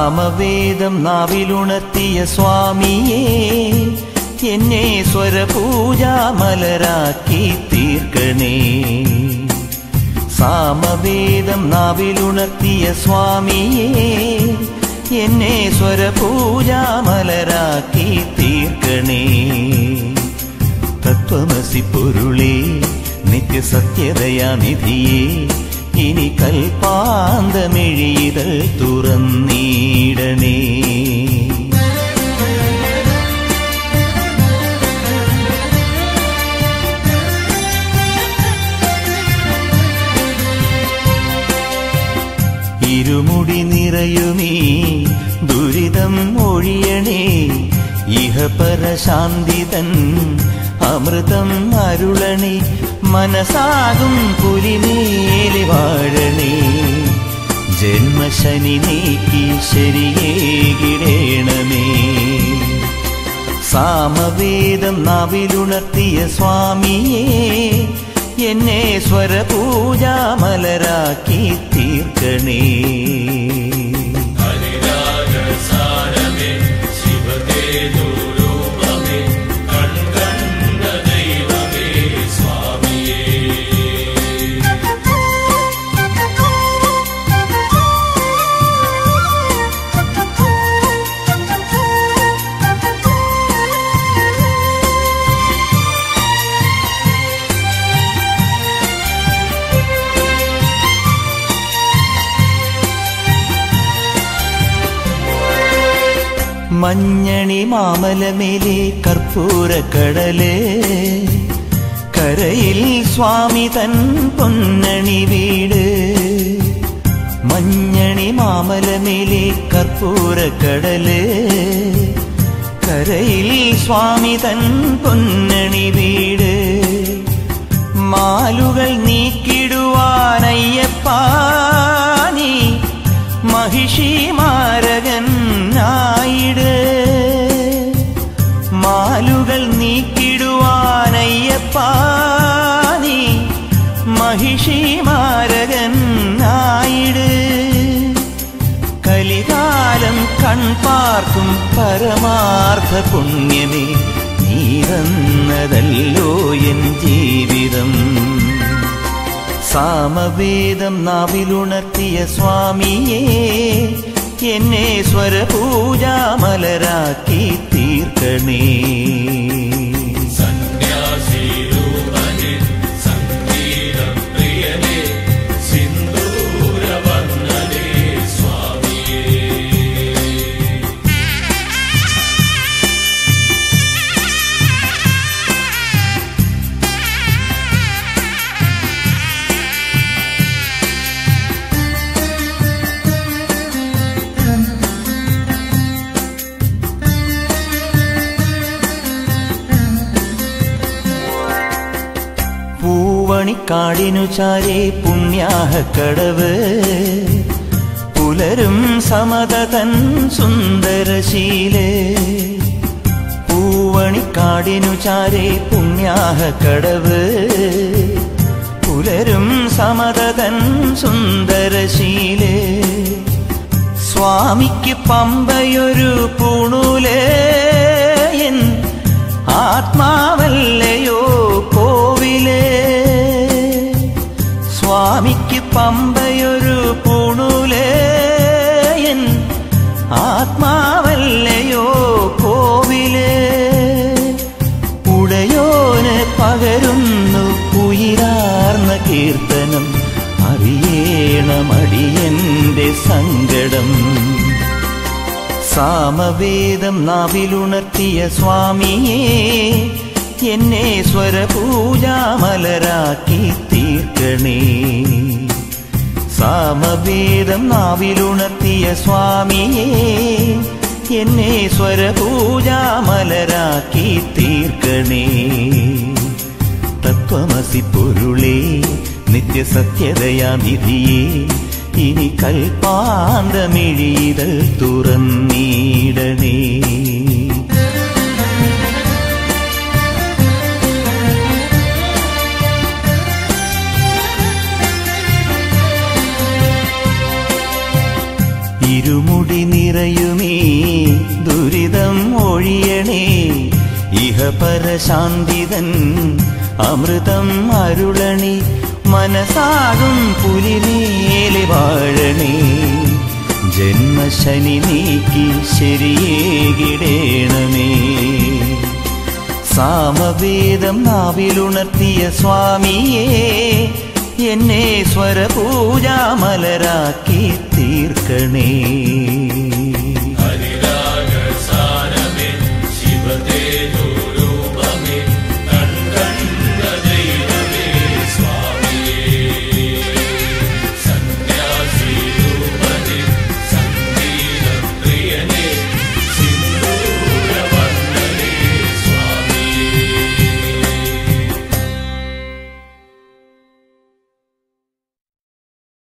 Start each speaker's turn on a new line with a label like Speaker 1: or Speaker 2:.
Speaker 1: സാമവേദം നാവിലുണർത്തിയ സ്വാമിയേ എന്നെ സ്വരപൂജാമലരാക്കി തീർക്കണേ സാമവേദം നാവിലുണർത്തിയ സ്വാമിയേ എന്നെ സ്വരപൂജാമലരാക്കി തീർക്കണേ തത്വമസി പൊരുളേ നിത്യസത്യതയാനിധിയേ ഇനി കൽപ്പാന്തമിഴിതൾ തുറന്നീടണേ ഇരുമുടി നിറയുമീ ദുരിതം ഒഴിയണേ ഇഹപരശാന്തിതൻ അമൃതം അരുളണേ മനസാകും പുലിമേലെ വാഴണേ ജന്മശനി നീക്കി ശരിയേകിടേണമേ സാമവേദം നാവിലുണർത്തിയ സ്വാമിയേ എന്നെ സ്വരപൂജാമലരാക്കി തീർക്കണേ
Speaker 2: ഹരിരാജസാരമേ ശിവതേജോരൂപമേ കൺകണ്ട ദൈവമേ സ്വാമിയേ
Speaker 1: മഞ്ഞണി മാമലമേലെ കർപ്പൂരക്കടല് കരയിൽ സ്വാമി തൻ പൊന്നണി വീട് മഞ്ഞണി മാമലമേലെ കർപ്പൂരക്കടല് കരയിൽ സ്വാമി തൻ പൊന്നണി വീട് മാലുകൾ നീക്കിടുവാനയ്യപ്പാ നീ മഹിഷി മാരകൻ ആയിട് മാലുകൾ നീക്കിടുവാനയ്യപ്പാ നീ മഹിഷി മാരകൻ ആയിട് കലികാലം കൺപാർക്കും പരമാർത്ഥ പുണ്യമേ നീതന്നതല്ലോ എൻ ജീവിതം സാമവേദം നാവിലുണർത്തിയ സ്വാമിയേ എന്നെ സ്വരപൂജാമലരാക്കി തീർക്കണേ
Speaker 2: സന്യാസീരൂപനെ സംഗീതപ്രിയനെ സിന്ദൂരവർണ്ണനെ സ്വാമിയേ
Speaker 1: പൂവണിക്കാടിനു ചാരേ പുണ്യാഹക്കടവ് പുലരും സമതതൻ സുന്ദരശീലേ പൂവണിക്കാടിനു ചാരേ പുണ്യാഹക്കടവ് പുലരും സമതതൻ സുന്ദരശീലേ സ്വാമിക്ക് പമ്പയൊരു പൂണൂലേ എൻ ആത്മാവല്ലയോ കോവിലേ സ്വാമിക്ക് പമ്പയൊരു പൂണൂലേ എൻ ആത്മാവല്ലയോ കോവിലേ ഉടയോന് പകരുന്നു ഉയരാർന്ന കീർത്തനം അറിയേണമടിയന്റെ സങ്കടം സാമവേദം നാവിലുണർത്തിയ സ്വാമിയേ എന്നെ സ്വരപൂജാമലരാക്കി തീർക്കണേ സാമവേദം നാവിലുണർത്തിയ സ്വാമിയേ എന്നെ സ്വരപൂജാമലരാക്കി തീർക്കണേ തത്വമസി പൊരുളേ നിത്യസത്യതയാനിധിയേ ഇനി കൽപ്പാന്തമിഴിതൾ തുറന്നീടണേ ഇരുമുടി നിറ പരശാന്തിതൻ അമൃതം അരുളണി മനസാകും പുലിമേലെ വാഴണേ ജന്മശനി നീക്കി ശരിയേകിടേണമേ സാമവേദം നാവിലുണർത്തിയ സ്വാമിയേ എന്നെ സ്വരപൂജാമലരാക്കി തീർക്കണേ